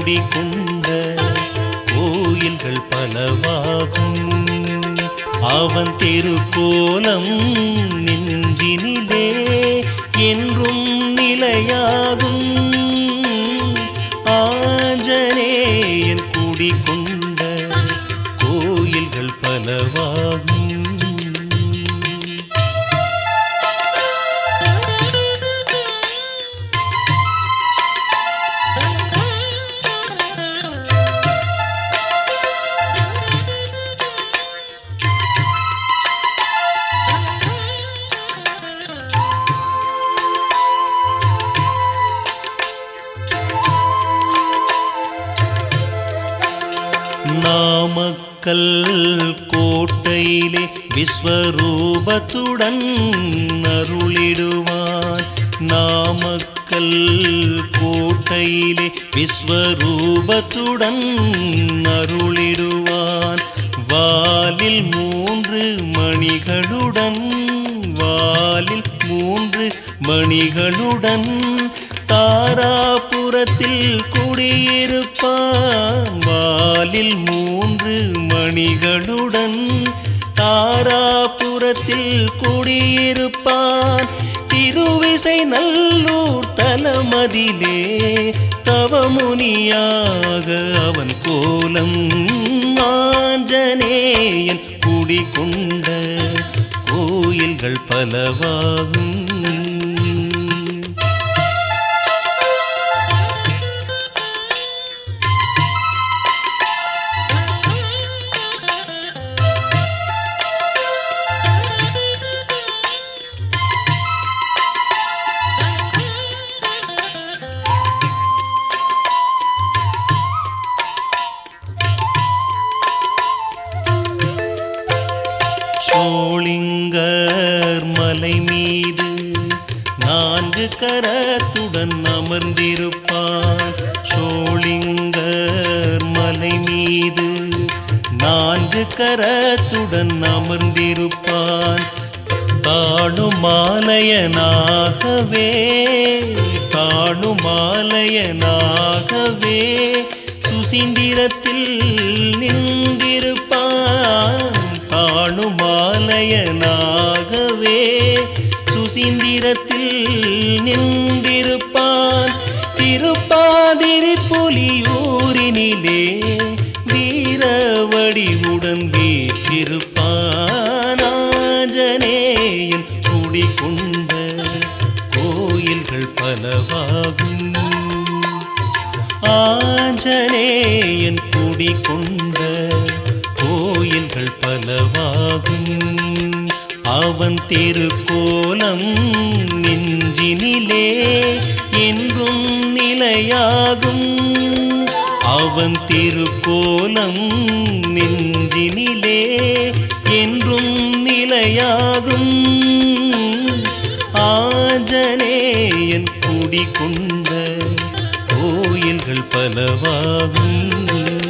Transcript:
குடிகொண்ட கோயில்கள் பலவாகும் அவன் திருக்கோலம் நெஞ்சினிலே என்றும் நிலையாகும் ஆஞ்சநேயன் குடிகொண்ட கோயில்கள் பலவாகும் நாமக்கல் கோட்டையிலே விஸ்வரூபத்துடன் அருளிடுவான் நாமக்கல் கோட்டையிலே விஸ்வரூபத்துடன் அருளிடுவான் வாலில் மூன்று மணிகளுடன் வாலில் மூன்று மணிகளுடன் தாராபுரத்தில் குடியிருப்பான் வாலில் மூன்று மணிகளுடன் தாராபுரத்தில் குடியிருப்பான் திருவிசை நல்லூர் தலமதிலே தவமுனியாக அவன் கோலம் ஆஞ்சநேயன் குடிகொண்ட கோயில்கள் பலவாகும் சோளிங்கர் மலை மீது நான்கு கரத்துடன் அமர்ந்திருப்பான் சோளிங்கர் மலை மீது நான்கு கரத்துடன் அமர்ந்திருப்பான் தாணுமாலயனாகவே தாணுமாலயனாகவே சுசீந்திரத்தில் நின்றிருப்பான் தாணுமாலயனாகவே சுசீந்திரத்தில் நின்றிருப்பான் திருப்பாதிரி புலியூரினிலே வீரவடிவுடன் வீற்றிருப்பான் ஆஞ்சநேயன் குடிகொண்ட கோயில்கள் பலவாகும் ஆஞ்சநேயன் குடிகொண்ட கோயில்கள் பலவாகும் அவன் திருக்கோலம் நெஞ்சினிலே என்றும் நிலையாகும் அவன் திருக்கோலம் நெஞ்சினிலே என்றும் நிலையாகும் ஆஞ்சநேயன் குடிகொண்ட கோயில்கள் பலவாகும்